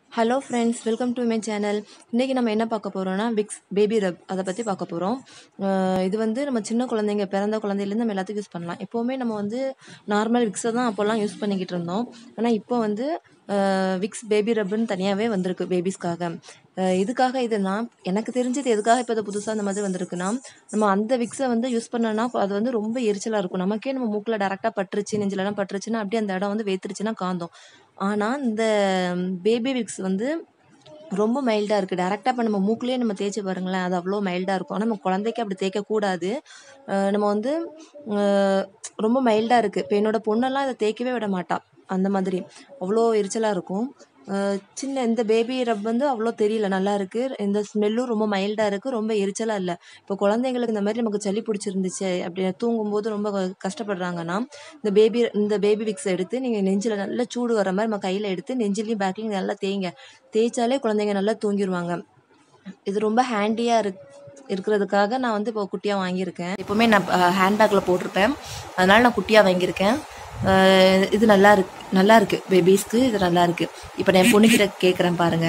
Hello friends welcome to my channel இன்றைக்கி நம்ம என்ன பார்க்க போகிறோம்னா விக்ஸ் பேபி ரப் அதை பற்றி பார்க்க போகிறோம் இது வந்து நம்ம சின்ன குழந்தைங்க பிறந்த குழந்தையிலேருந்து நம்ம எல்லாத்துக்கும் யூஸ் பண்ணலாம் எப்போவுமே நம்ம வந்து நார்மல் விக்ஸை தான் அப்போல்லாம் யூஸ் பண்ணிக்கிட்டு இருந்தோம் ஆனால் இப்போ வந்து விக்ஸ் பேபி ரப்புன்னு தனியாகவே வந்திருக்கு பேபிஸ்க்காக அஹ் இதுக்காக இது நான் எனக்கு தெரிஞ்சது எதுக்காக இப்போ இது புதுசாக அந்த மாதிரி வந்திருக்குன்னா நம்ம அந்த விக்ஸை வந்து யூஸ் பண்ணோன்னா அது வந்து ரொம்ப எரிச்சலாக இருக்கும் நமக்கே நம்ம மூக்கில் டேரெக்டாக பட்டுருச்சு நெஞ்சிலலாம் பட்டுருச்சுன்னா அப்படியே அந்த இடம் வந்து வேத்துருச்சுன்னா காந்தோம் ஆனால் இந்த பேபி விக்ஸ் வந்து ரொம்ப மைல்டாக இருக்குது டேரெக்டாக இப்போ நம்ம மூக்குலேயே நம்ம தேய்ச்சி பாருங்களேன் அது அவ்வளோ மைல்டாக இருக்கும் ஆனால் நம்ம குழந்தைக்கு அப்படி தேய்க்கக்கூடாது அஹ் நம்ம வந்து அஹ் ரொம்ப மைல்டாக இருக்குது இப்போ என்னோட பொண்ணெல்லாம் இதை தேய்க்கவே விட மாட்டா அந்த மாதிரி அவ்வளோ எரிச்சலாக இருக்கும் அஹ் சின்ன இந்த பேபி ரப் வந்து அவ்வளோ தெரியல நல்லா இருக்கு இந்த ஸ்மெல்லும் ரொம்ப மைல்டாக இருக்குது ரொம்ப எரிச்சலாக இல்லை இப்போ குழந்தைங்களுக்கு இந்த மாதிரி நமக்கு சளி பிடிச்சிருந்துச்சு அப்படி தூங்கும்போது ரொம்ப கஷ்டப்படுறாங்கன்னா இந்த பேபி இந்த பேபி விக்ஸ் எடுத்து நீங்கள் நெஞ்சில் நல்லா சூடு வர மாதிரி நம்ம கையில் எடுத்து நெஞ்சிலையும் பேக்லையும் நல்லா தேய்ங்க தேய்ச்சாலே குழந்தைங்க நல்லா தூங்கிடுவாங்க இது ரொம்ப ஹேண்டியாக இருக்கு இருக்கிறதுக்காக நான் வந்து இப்போ குட்டியாக வாங்கியிருக்கேன் எப்போவுமே நான் ஹேண்ட்பேக்கில் போட்டிருப்பேன் அதனால் நான் குட்டியாக வாங்கியிருக்கேன் அஹ் இது நல்லா இருக்கு நல்லா இருக்கு பேபிஸ்க்கு இது நல்லா இருக்கு இப்போ நான் என் பொண்ணுக்கிட்ட கேட்குறேன் பாருங்க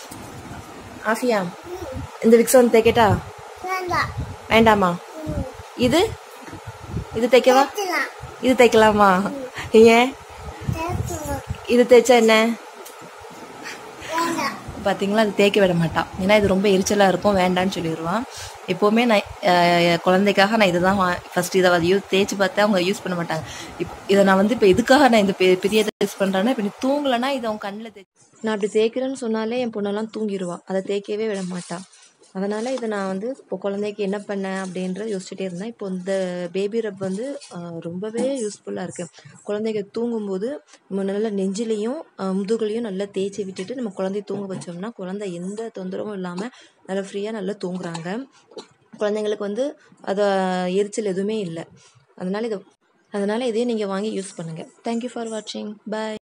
ஆஃபியா இந்த விக்ஸ் வந்து தைக்கட்டா வேண்டாம் வேண்டாமா இது இது தைக்கவா தேய்க்கலாம். இது தைக்கலாமா ஏன் தேய்க்கலாம். இது தைச்சா என்ன வேண்டாம் பார்த்தீங்களா அது தேய்க்க விட மாட்டான் ஏன்னா இது ரொம்ப எரிச்சலாக இருக்கும் வேண்டான்னு சொல்லிடுவான் எப்போவுமே நான் அஹ், குழந்தைக்காக நான் இதை தான் ஃபர்ஸ்ட் இதை யூஸ் தேய்ச்சி பார்த்தா அவங்க யூஸ் பண்ண மாட்டாங்க இப்போ இதை நான் வந்து இப்போ எதுக்காக நான் இந்த பெ- பெரிய யூஸ் பண்ணுறேன்னா இப்போ நீ தூங்கலைன்னா இதை அவன் கண்ணில் தே நான் அப்படி தேய்க்கிறேன்னு சொன்னாலே என் பொண்ணெல்லாம் தூங்கிடுவா அதை தேய்க்கவே விட மாட்டான் அதனால் இதை நான் வந்து இப்போ குழந்தைக்கு என்ன பண்ணேன் அப்படின்றத யோசிச்சுட்டே இருந்தேன் இப்போ இந்த பேபி ரப் வந்து ஆஹ், ரொம்பவே யூஸ்ஃபுல்லாக இருக்குது குழந்தைங்க தூங்கும்போது நம்ம நல்லா நெஞ்சிலையும் ஆஹ், முதுகுலையும் நல்லா தேய்ச்சி விட்டுட்டு நம்ம குழந்தைய தூங்க வச்சோம்னா குழந்தை எந்த தொந்தரவும் இல்லாமல் நல்லா ஃப்ரீயாக நல்லா தூங்குறாங்க குழந்தைங்களுக்கு வந்து அதை எரிச்சல் எதுவுமே இல்லை அதனால் இதை அதனால் இதையும் நீங்கள் வாங்கி யூஸ் பண்ணுங்கள் தேங்க்யூ ஃபார் வாட்சிங் பை